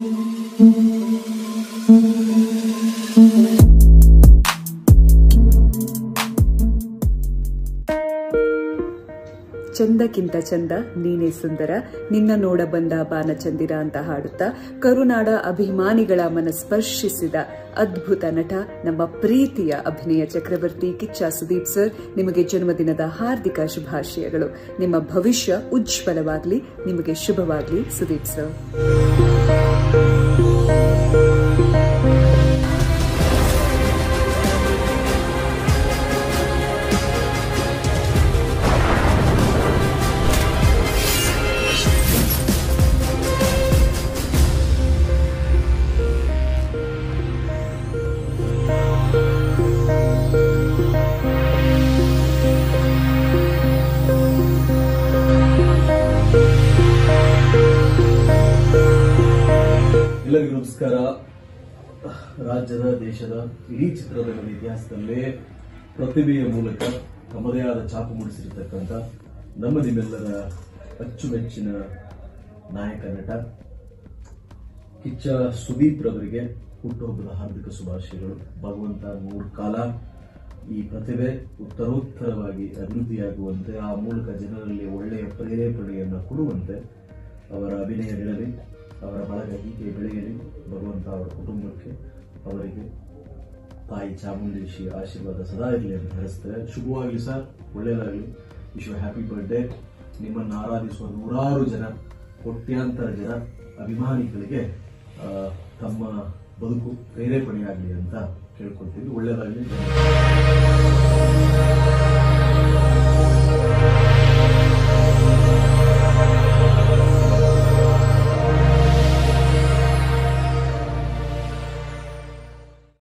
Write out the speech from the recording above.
ಚಂದಕ್ಕಿಂತ ಚಂದ ನೀನೇ ಸುಂದರ ನಿನ್ನ ನೋಡ ಬಂದ ಬಾನಚಂದಿರ ಅಂತ ಹಾಡುತ್ತಾ ಕರುನಾಡ ಅಭಿಮಾನಿಗಳ ಮನಸ್ಪರ್ಶಿಸಿದ ಅದ್ಭುತ ನಟ ನಮ್ಮ ಪ್ರೀತಿಯ ಅಭಿನಯ ಚಕ್ರವರ್ತಿ ಕಿಚ್ಚ ಸುದೀಪ್ ಸರ್ ನಿಮಗೆ ಜನ್ಮದಿನದ ಹಾರ್ದಿಕ ಶುಭಾಶಯಗಳು ನಿಮ್ಮ ಭವಿಷ್ಯ ಉಜ್ವಲವಾಗಲಿ ನಿಮಗೆ ಶುಭವಾಗಲಿ ಸುದೀಪ್ ಸರ್ ಎಲ್ಲರಿಗೂ ನಮಸ್ಕಾರ ರಾಜ್ಯದ ದೇಶದ ಇಡೀ ಚಿತ್ರರಂಗದ ಇತಿಹಾಸದಲ್ಲೇ ಪ್ರತಿಭೆಯ ಮೂಲಕ ತಮ್ಮದೇ ಆದ ಛಾಪು ಮೂಡಿಸಿರ್ತಕ್ಕಂಥ ನಮ್ಮ ನಿಮ್ಮೆಲ್ಲರ ಅಚ್ಚುಮೆಚ್ಚಿನ ನಾಯಕ ನಟ ಕಿಚ್ಚ ಸುದೀಪ್ ರವರಿಗೆ ಹುಟ್ಟುಹಬ್ಬದ ಹಾರ್ದಿಕ ಶುಭಾಶಯಗಳು ಭಗವಂತ ಮೂರು ಕಾಲ ಈ ಪ್ರತಿಭೆ ಉತ್ತರೋತ್ತರವಾಗಿ ಅಭಿವೃದ್ಧಿಯಾಗುವಂತೆ ಆ ಮೂಲಕ ಜನರಲ್ಲಿ ಒಳ್ಳೆಯ ಪ್ರೇರೇಪಣೆಯನ್ನು ಕೊಡುವಂತೆ ಅವರ ಅಭಿನಯ ನಿಲ್ಲಲಿ ಅವರ ಬಳಗ ಹೀಗೆ ಬೆಳೆಯಲಿ ಭಗವಂತ ಅವರ ಕುಟುಂಬಕ್ಕೆ ಅವರಿಗೆ ತಾಯಿ ಚಾಮುಂಡೇಶಿ ಆಶೀರ್ವಾದ ಸದಾ ಇರಲಿ ಅಂತ ಹೇಳಿಸ್ತಾರೆ ಶುಭವಾಗಲಿ ಸರ್ ಒಳ್ಳೆಯದಾಗಲಿ ವಿಶ್ ಯು ಹ್ಯಾಪಿ ಬರ್ಡೇ ನಿಮ್ಮನ್ನು ಆರಾಧಿಸುವ ನೂರಾರು ಜನ ಕೋಟ್ಯಾಂತರ ಜನ ಅಭಿಮಾನಿಗಳಿಗೆ ಆ, ತಮ್ಮ ಬದುಕು ಪ್ರೇರೇಪಣೆಯಾಗಲಿ ಅಂತ ಕೇಳ್ಕೊಳ್ತೀವಿ ಒಳ್ಳೆಯದಾಗಲಿ